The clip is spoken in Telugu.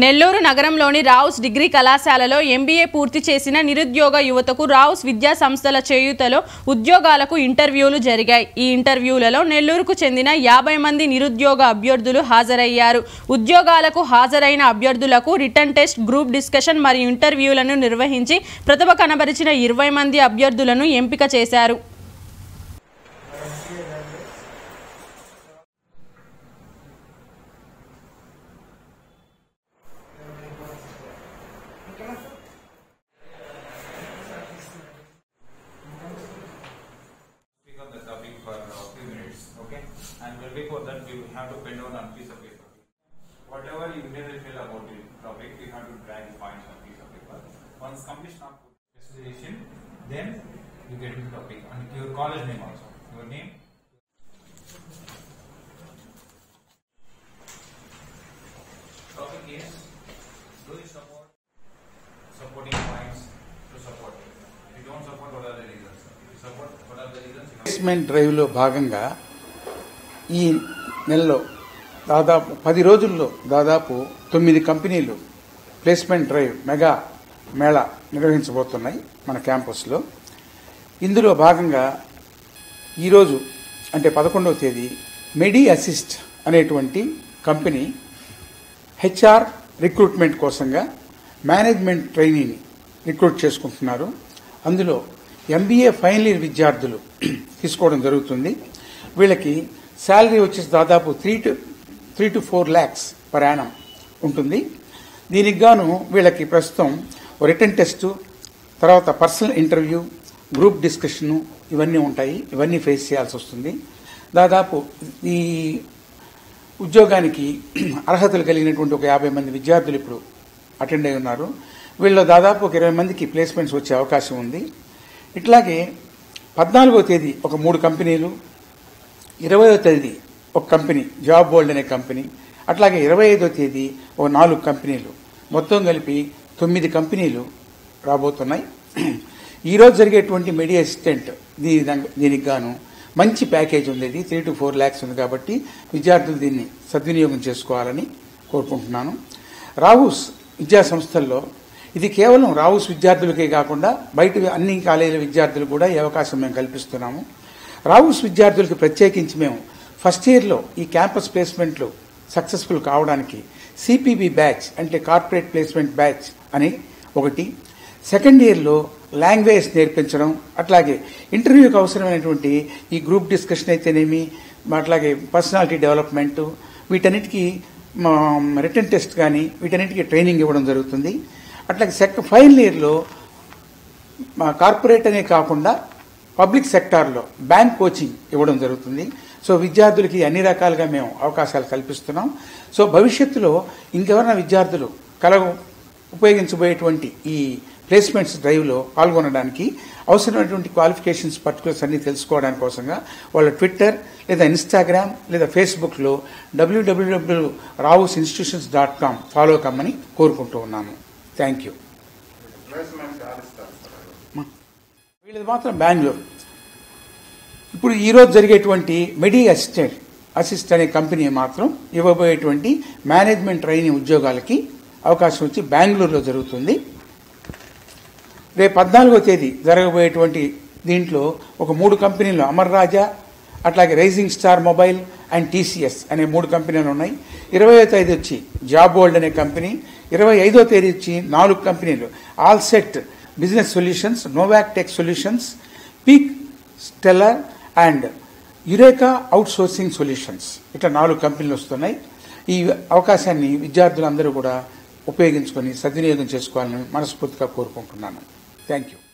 నెల్లూరు నగరంలోని రావుస్ డిగ్రీ కళాశాలలో ఎంబీఏ పూర్తి చేసిన నిరుద్యోగ యువతకు రావుస్ విద్యా సంస్థల చేయూతలో ఉద్యోగాలకు ఇంటర్వ్యూలు జరిగాయి ఈ ఇంటర్వ్యూలలో నెల్లూరుకు చెందిన యాభై మంది నిరుద్యోగ అభ్యర్థులు హాజరయ్యారు ఉద్యోగాలకు హాజరైన అభ్యర్థులకు రిటర్న్ టెస్ట్ గ్రూప్ డిస్కషన్ మరియు ఇంటర్వ్యూలను నిర్వహించి ప్రతిభ కనబరిచిన ఇరవై మంది అభ్యర్థులను ఎంపిక చేశారు speak on the topic for a few minutes, okay? And well, before that, you have to pen down on piece of paper. Whatever you immediately feel about the topic, you have to drag the points on piece of paper. Once completion of specification, then you get into the topic and your college name also. Your name. Topic is, do you support supporting points to support? If you don't support, what are the reasons? If you support, what are the reasons? You know? Placement డ్రైవ్లో భాగంగా ఈ నెలలో దాదాపు పది రోజుల్లో దాదాపు తొమ్మిది కంపెనీలు ప్లేస్మెంట్ డ్రైవ్ మెగా మేళా నిర్వహించబోతున్నాయి మన క్యాంపస్లో ఇందులో భాగంగా ఈరోజు అంటే పదకొండవ తేదీ మెడి అసిస్ట్ అనేటువంటి కంపెనీ హెచ్ఆర్ రిక్రూట్మెంట్ కోసంగా మేనేజ్మెంట్ ట్రైనీని రిక్రూట్ చేసుకుంటున్నారు అందులో ఎంబీఏ ఫైనల్ ఇయర్ విద్యార్థులు తీసుకోవడం జరుగుతుంది వీళ్ళకి శాలరీ వచ్చేసి దాదాపు three to three to four lakhs per annum ఉంటుంది దీనికి గాను వీళ్ళకి ప్రస్తుతం రిటర్న్ టెస్టు తర్వాత పర్సనల్ ఇంటర్వ్యూ గ్రూప్ డిస్కషను ఇవన్నీ ఉంటాయి ఇవన్నీ ఫేస్ చేయాల్సి వస్తుంది దాదాపు ఈ ఉద్యోగానికి అర్హతలు కలిగినటువంటి ఒక యాభై మంది విద్యార్థులు ఇప్పుడు అటెండ్ అయి ఉన్నారు వీళ్ళు దాదాపు ఒక ఇరవై మందికి ప్లేస్మెంట్స్ వచ్చే అవకాశం ఉంది ఇట్లాగే పద్నాలుగో తేదీ ఒక మూడు కంపెనీలు ఇరవయో తేదీ ఒక కంపెనీ జాబ్ వరల్డ్ అనే కంపెనీ అట్లాగే ఇరవై ఐదో తేదీ ఒక నాలుగు కంపెనీలు మొత్తం కలిపి తొమ్మిది కంపెనీలు రాబోతున్నాయి ఈరోజు జరిగేటువంటి మీడియా అసిస్టెంట్ దీని దీనికి గాను మంచి ప్యాకేజ్ ఉంది ఇది త్రీ టు ఫోర్ ల్యాక్స్ ఉంది కాబట్టి విద్యార్థులు దీన్ని సద్వినియోగం చేసుకోవాలని కోరుకుంటున్నాను రావుస్ విద్యా సంస్థల్లో ఇది కేవలం రావుస్ విద్యార్థులకే కాకుండా బయట అన్ని కాలేజీల విద్యార్థులు కూడా ఈ అవకాశం మేము కల్పిస్తున్నాము రావుస్ విద్యార్థులకి ప్రత్యేకించి మేము ఫస్ట్ ఇయర్లో ఈ క్యాంపస్ ప్లేస్మెంట్లు సక్సెస్ఫుల్ కావడానికి సిపిబి బ్యాచ్ అంటే కార్పొరేట్ ప్లేస్మెంట్ బ్యాచ్ అని ఒకటి సెకండ్ ఇయర్లో లాంగ్వేజ్ నేర్పించడం అట్లాగే ఇంటర్వ్యూకి అవసరమైనటువంటి ఈ గ్రూప్ డిస్కషన్ అయితేనేమి అట్లాగే పర్సనాలిటీ డెవలప్మెంట్ వీటన్నిటికీ రిటర్న్ టెస్ట్ కానీ వీటన్నిటికీ ట్రైనింగ్ ఇవ్వడం జరుగుతుంది అట్లాగే సెక్ ఫైనల్ ఇయర్లో మా కార్పొరేట్ అనే కాకుండా పబ్లిక్ సెక్టార్లో బ్యాంక్ కోచింగ్ ఇవ్వడం జరుగుతుంది సో విద్యార్థులకి అన్ని రకాలుగా మేము అవకాశాలు కల్పిస్తున్నాం సో భవిష్యత్తులో ఇంకెవరైనా విద్యార్థులు కల ఉపయోగించబోయేటువంటి ఈ ప్లేస్మెంట్స్ డ్రైవ్లో పాల్గొనడానికి అవసరమైనటువంటి క్వాలిఫికేషన్స్ పర్టికులర్స్ అన్ని తెలుసుకోవడానికి కోసంగా వాళ్ళ ట్విట్టర్ లేదా ఇన్స్టాగ్రామ్ లేదా ఫేస్బుక్లో W W W Raos institutions dot com follow కమ్మని కోరుకుంటూ ఉన్నాను థ్యాంక్ యూ వీళ్ళది మాత్రం బెంగళూరు ఇప్పుడు ఈరోజు జరిగేటువంటి మెడి అసిస్టెంట్ అసిస్ట్ అనే కంపెనీ మాత్రం ఇవ్వబోయేటువంటి మేనేజ్మెంట్ ట్రైనింగ్ ఉద్యోగాలకి అవకాశం వచ్చి బెంగళూరులో జరుగుతుంది రేపు పద్నాలుగో తేదీ జరగబోయేటువంటి దీంట్లో ఒక మూడు కంపెనీలు అమర్ రాజా అట్లాగే rising star mobile and TCS అనే మూడు కంపెనీలు ఉన్నాయి ఇరవయో తేదీ వచ్చి జాబ్ వరల్డ్ అనే కంపెనీ ఇరవై ఐదో తేదీ వచ్చి నాలుగు కంపెనీలు Allset business solutions Novac tech solutions Peak Stellar and Eureka అవుట్ సోర్సింగ్ సొల్యూషన్స్ ఇట్లా నాలుగు కంపెనీలు వస్తున్నాయి ఈ అవకాశాన్ని విద్యార్థులందరూ కూడా ఉపయోగించుకొని సద్వినియోగం చేసుకోవాలని మనస్ఫూర్తిగా కోరుకుంటున్నాను థ్యాంక్ యూ